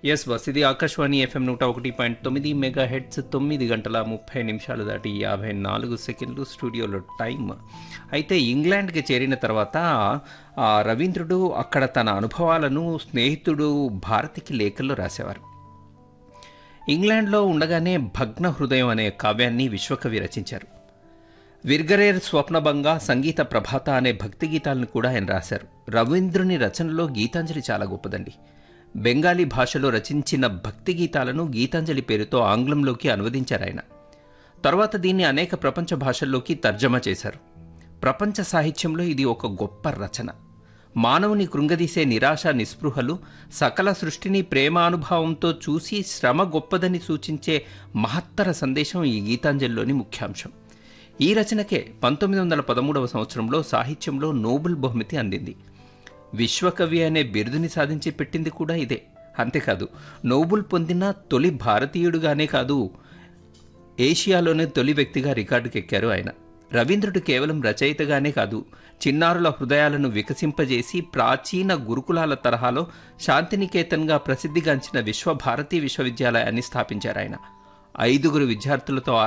yes bus ఇది Akashvani FM నూట ఒకటి పాయింట్ తొమ్మిది మెగా హెడ్స్ తొమ్మిది గంటల ముప్పై నిమిషాలు దాటి యాభై నాలుగు సెకండ్లు స్టూడియోలో టైం అయితే ఇంగ్లాండ్కి చేరిన తర్వాత ఆ రవీంద్రుడు అక్కడ తన అనుభవాలను స్నేహితుడు భారతికి లేఖల్లో రాసేవారు ఇంగ్లాండ్లో ఉండగానే భగ్న హృదయం అనే కావ్యాన్ని విశ్వకవి రచించారు విర్గరేర్ స్వప్నభంగ సంగీత ప్రభాత అనే భక్తి గీతాలను కూడా ఆయన రాశారు రవీంద్రుని రచనలో గీతాంజలి చాలా గొప్పదండి బెంగాలీ భాషలో రచించిన భక్తి గీతాలను గీతాంజలి పేరుతో ఆంగ్లంలోకి అనువదించారు ఆయన తర్వాత దీన్ని అనేక ప్రపంచ భాషల్లోకి తర్జమా చేశారు ప్రపంచ సాహిత్యంలో ఇది ఒక గొప్ప రచన మానవుని కృంగదీసే నిరాశ నిస్పృహలు సకల సృష్టిని ప్రేమానుభావంతో చూసి శ్రమ గొప్పదని సూచించే మహత్తర సందేశం ఈ గీతాంజలిలోని ముఖ్యాంశం ఈ రచనకే పంతొమ్మిది వందల పదమూడవ సంవత్సరంలో సాహిత్యంలో నోబెల్ బహుమతి అందింది విశ్వకవి అనే బిరుదుని సాధించి పెట్టింది కూడా ఇదే అంతేకాదు నోబెల్ పొందిన తొలి భారతీయుడుగానే కాదు ఏషియాలోనే తొలి వ్యక్తిగా రికార్డుకెక్కారు ఆయన రవీంద్రుడు కేవలం రచయితగానే కాదు చిన్నారుల హృదయాలను వికసింపజేసి ప్రాచీన గురుకులాల తరహాలో శాంతినికేతన్గా ప్రసిద్ధిగాంచిన విశ్వభారతీ విశ్వవిద్యాలయాన్ని స్థాపించారు ఆయన ఐదుగురు విద్యార్థులతో